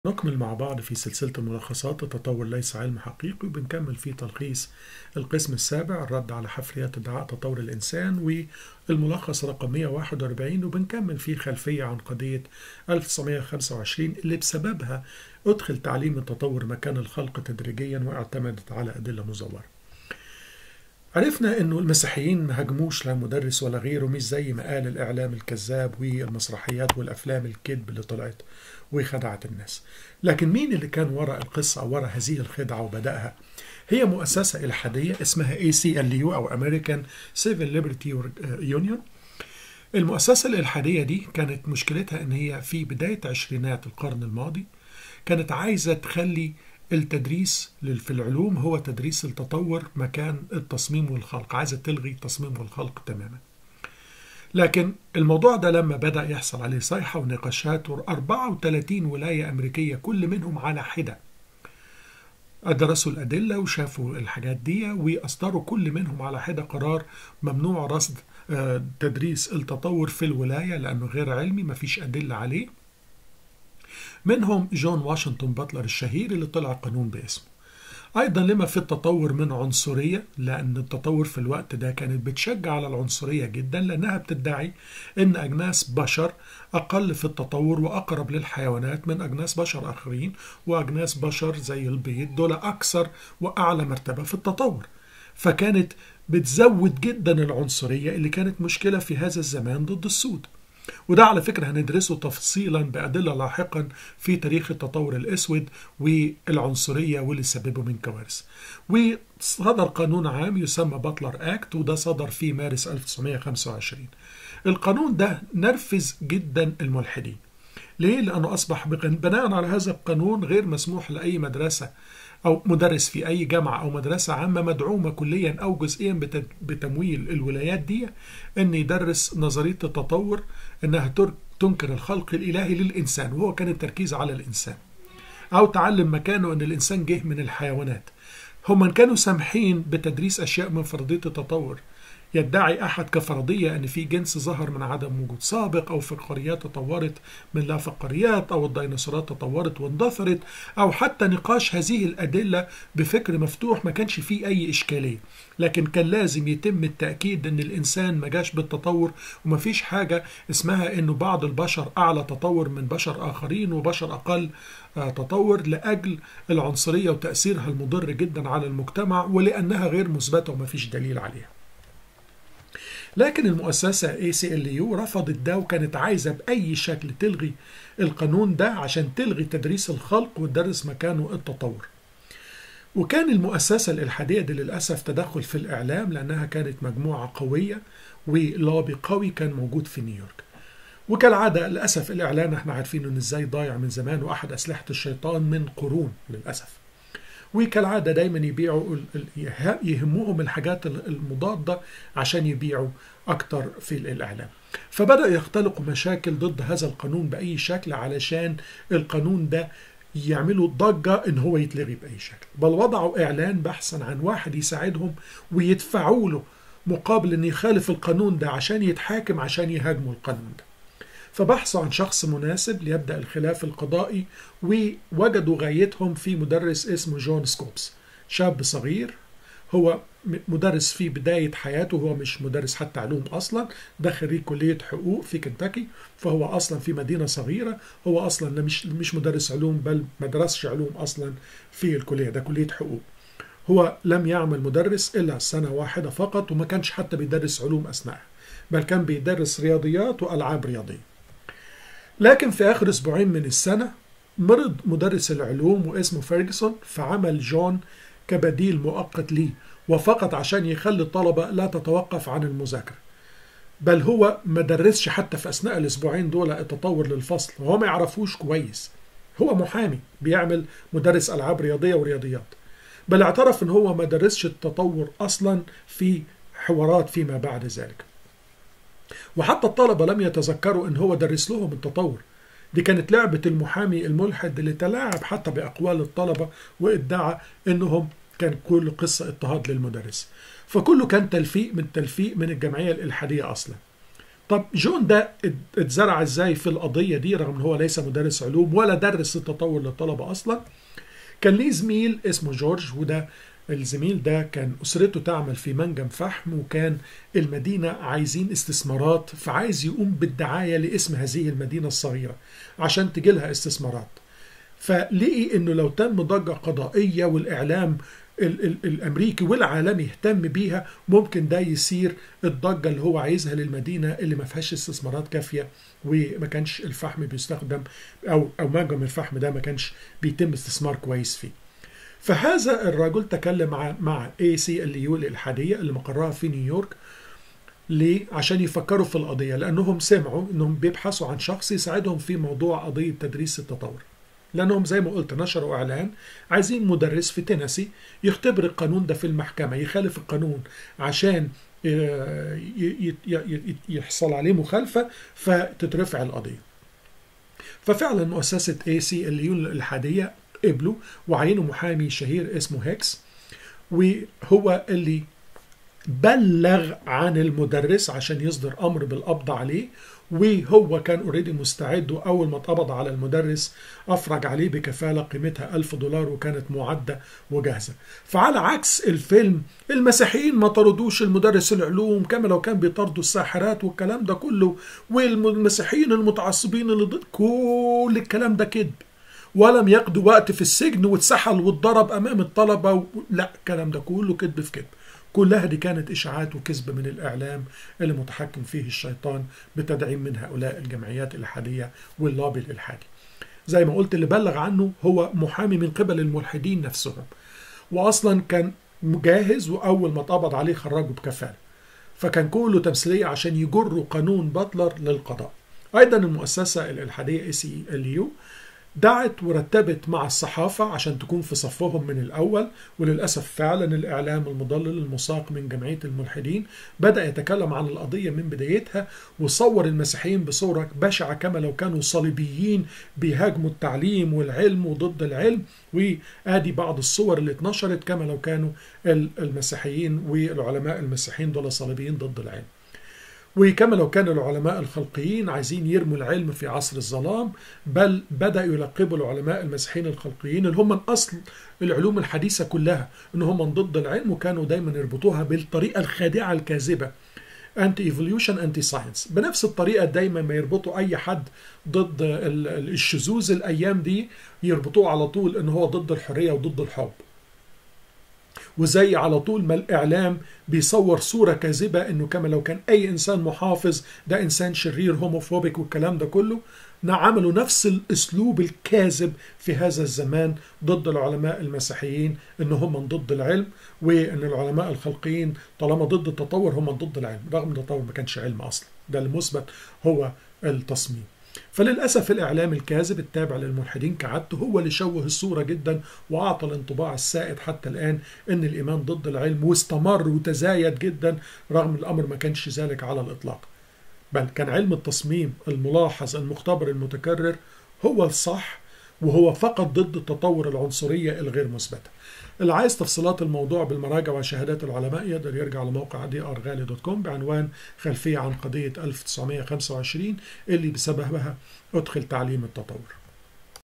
نكمل مع بعض في سلسلة الملخصات التطور ليس علم حقيقي وبنكمل في تلخيص القسم السابع الرد على حفريات ادعاء تطور الإنسان والملخص رقم 141 وبنكمل في خلفية عن قضية 1925 اللي بسببها أدخل تعليم التطور مكان الخلق تدريجيا واعتمدت على أدلة مزورة عرفنا انه المسيحيين ما هاجموش لا مدرس ولا غيره مش زي ما قال الاعلام الكذاب والمسرحيات والافلام الكذب اللي طلعت وخدعت الناس لكن مين اللي كان وراء القصة أو وراء هذه الخدعة وبدأها هي مؤسسة إلحادية اسمها ACLU أو American Civil Liberty Union المؤسسة الإلحادية دي كانت مشكلتها أن هي في بداية عشرينات القرن الماضي كانت عايزة تخلي التدريس في العلوم هو تدريس التطور مكان التصميم والخلق عايزة تلغي التصميم والخلق تماما لكن الموضوع ده لما بدأ يحصل عليه صيحة ونقاشات 34 ولاية أمريكية كل منهم على حدة درسوا الأدلة وشافوا الحاجات دي وأصدروا كل منهم على حدة قرار ممنوع رصد تدريس التطور في الولاية لأنه غير علمي مفيش أدلة عليه منهم جون واشنطن باتلر الشهير اللي طلع قانون باسمه أيضا لما في التطور من عنصرية لأن التطور في الوقت ده كانت بتشجع على العنصرية جدا لأنها بتدعي أن أجناس بشر أقل في التطور وأقرب للحيوانات من أجناس بشر آخرين وأجناس بشر زي البيض دول أكثر وأعلى مرتبة في التطور فكانت بتزود جدا العنصرية اللي كانت مشكلة في هذا الزمان ضد السود وده على فكرة هندرسه تفصيلا بأدلة لاحقا في تاريخ التطور الأسود والعنصرية واللي سببه من كوارث وصدر قانون عام يسمى باتلر أكت وده صدر في مارس 1925 القانون ده نرفز جدا الملحدين ليه؟ لأنه أصبح بناء على هذا القانون غير مسموح لأي مدرسة أو مدرس في أي جامعة أو مدرسة عامة مدعومة كليا أو جزئيا بتمويل الولايات دي أن يدرس نظرية التطور أنها تنكر الخلق الإلهي للإنسان وهو كان التركيز على الإنسان أو تعلم مكانه أن الإنسان جه من الحيوانات هم كانوا سامحين بتدريس أشياء من فرضية التطور يدعي أحد كفرضية أن في جنس ظهر من عدم وجود سابق أو فقاريات تطورت من لا فقاريات أو الديناصورات تطورت واندثرت أو حتى نقاش هذه الأدلة بفكر مفتوح ما كانش فيه أي إشكالية لكن كان لازم يتم التأكيد أن الإنسان ما جاش بالتطور وما فيش حاجة اسمها أنه بعض البشر أعلى تطور من بشر آخرين وبشر أقل تطور لأجل العنصرية وتأثيرها المضر جدا على المجتمع ولأنها غير مثبتة وما فيش دليل عليها لكن المؤسسة ACLU رفضت ده وكانت عايزة بأي شكل تلغي القانون ده عشان تلغي تدريس الخلق وتدرس مكانه التطور وكان المؤسسة الإلحادية دي للأسف تدخل في الإعلام لأنها كانت مجموعة قوية ولوبي قوي كان موجود في نيويورك وكالعادة للأسف الإعلان احنا عارفين إن إزاي ضايع من زمان وأحد أسلحة الشيطان من قرون للأسف وكالعادة دايما يبيعوا يهمهم الحاجات المضادة عشان يبيعوا أكتر في الإعلام فبدأ يختلقوا مشاكل ضد هذا القانون بأي شكل علشان القانون ده يعملوا ضجة إن هو يتلغي بأي شكل بل وضعوا إعلان بحثا عن واحد يساعدهم ويدفعوا له مقابل إن يخالف القانون ده عشان يتحاكم عشان يهاجموا القانون ده فبحثوا عن شخص مناسب ليبدأ الخلاف القضائي ووجدوا غايتهم في مدرس اسمه جون سكوبس شاب صغير هو مدرس في بداية حياته هو مش مدرس حتى علوم أصلا ده خريج كلية حقوق في كنتاكي فهو أصلا في مدينة صغيرة هو أصلا مش مش مدرس علوم بل ما درسش علوم أصلا في الكلية ده كلية حقوق هو لم يعمل مدرس إلا سنة واحدة فقط وما كانش حتى بيدرس علوم أثناءها بل كان بيدرس رياضيات وألعاب رياضية لكن في آخر أسبوعين من السنة مرض مدرس العلوم واسمه فيرجسون فعمل جون كبديل مؤقت ليه وفقط عشان يخلي الطلبة لا تتوقف عن المذاكرة بل هو ما درسش حتى في أثناء الأسبوعين دول التطور للفصل وهو ما يعرفوش كويس هو محامي بيعمل مدرس ألعاب رياضية ورياضيات بل اعترف ان هو ما درسش التطور أصلا في حوارات فيما بعد ذلك وحتى الطلبة لم يتذكروا ان هو درس لهم التطور دي كانت لعبة المحامي الملحد اللي تلاعب حتى بأقوال الطلبة وادعى انهم كان كل قصة اضطهاد للمدرس فكله كان تلفيق من تلفيق من الجمعية الإلحادية أصلا طب جون ده اتزرع ازاي في القضيه دي رغم ان هو ليس مدرس علوم ولا درس التطور للطلبه اصلا كان ليه زميل اسمه جورج وده الزميل ده كان اسرته تعمل في منجم فحم وكان المدينه عايزين استثمارات فعايز يقوم بالدعايه لاسم هذه المدينه الصغيره عشان تجي لها استثمارات فلقي انه لو تم ضجه قضائيه والاعلام ال ال الامريكي والعالمي يهتم بيها ممكن ده يصير الضجه اللي هو عايزها للمدينه اللي ما فيهاش استثمارات كافيه وما كانش الفحم بيستخدم او او منجم الفحم ده ما كانش بيتم استثمار كويس فيه. فهذا الرجل تكلم مع مع اي سي ال يو الالحاديه اللي مقرها في نيويورك ليه؟ عشان يفكروا في القضيه لانهم سمعوا انهم بيبحثوا عن شخص يساعدهم في موضوع قضيه تدريس التطور. لانهم زي ما قلت نشروا اعلان عايزين مدرس في تينيسي يختبر القانون ده في المحكمه يخالف القانون عشان يحصل عليه مخالفه فتترفع القضيه. ففعلا مؤسسه اي سي ال يو الالحاديه قبلوا وعينوا محامي شهير اسمه هيكس وهو اللي بلغ عن المدرس عشان يصدر امر بالقبض عليه وهو كان اوريدي مستعد واول ما اتقبض على المدرس افرج عليه بكفاله قيمتها ألف دولار وكانت معده وجاهزه فعلى عكس الفيلم المسيحيين ما طردوش المدرس العلوم كما لو كان بيطردوا الساحرات والكلام ده كله والمسيحيين المتعصبين اللي ضد كل الكلام ده كذب ولم يقضوا وقت في السجن واتسحل واتضرب امام الطلبه و... لا الكلام ده كله كذب في كذب كلها دي كانت اشاعات وكذب من الاعلام اللي متحكم فيه الشيطان بتدعيم من هؤلاء الجمعيات الالحاديه واللوبي الالحادي زي ما قلت اللي بلغ عنه هو محامي من قبل الملحدين نفسهم واصلا كان مجهز واول ما اتقبض عليه خرجه بكفاله فكان كله تمثيليه عشان يجروا قانون باتلر للقضاء ايضا المؤسسه الالحاديه اي سي ال يو دعت ورتبت مع الصحافة عشان تكون في صفهم من الأول وللأسف فعلا الإعلام المضلل المساق من جمعية الملحدين بدأ يتكلم عن القضية من بدايتها وصور المسيحيين بصورة بشعة كما لو كانوا صليبيين بيهاجموا التعليم والعلم وضد العلم وآدي بعض الصور اللي اتنشرت كما لو كانوا المسيحيين والعلماء المسيحيين دول صليبيين ضد العلم وكما لو كان العلماء الخلقيين عايزين يرموا العلم في عصر الظلام بل بدأوا يلقبوا العلماء المسيحيين الخلقيين اللي هم من أصل العلوم الحديثة كلها إن هم من ضد العلم وكانوا دايما يربطوها بالطريقة الخادعة الكاذبة انتي ايفوليوشن انتي ساينس بنفس الطريقه دايما ما يربطوا اي حد ضد الشذوذ الايام دي يربطوه على طول ان هو ضد الحريه وضد الحب وزي على طول ما الإعلام بيصور صورة كاذبة إنه كما لو كان أي إنسان محافظ ده إنسان شرير هوموفوبيك والكلام ده كله عملوا نفس الأسلوب الكاذب في هذا الزمان ضد العلماء المسيحيين إن هم من ضد العلم وإن العلماء الخلقيين طالما ضد التطور هم ضد العلم رغم التطور ما كانش علم أصلا ده المثبت هو التصميم فللأسف الإعلام الكاذب التابع للملحدين كعادته هو اللي شوه الصورة جدا وأعطى الانطباع السائد حتى الآن أن الإيمان ضد العلم واستمر وتزايد جدا رغم الأمر ما كانش ذلك على الإطلاق بل كان علم التصميم الملاحظ المختبر المتكرر هو الصح وهو فقط ضد التطور العنصرية الغير مثبتة اللي عايز تفصيلات الموضوع بالمراجع وشهادات العلماء يقدر يرجع لموقع دي ار غالي دوت كوم بعنوان خلفية عن قضية 1925 اللي بسببها أدخل تعليم التطور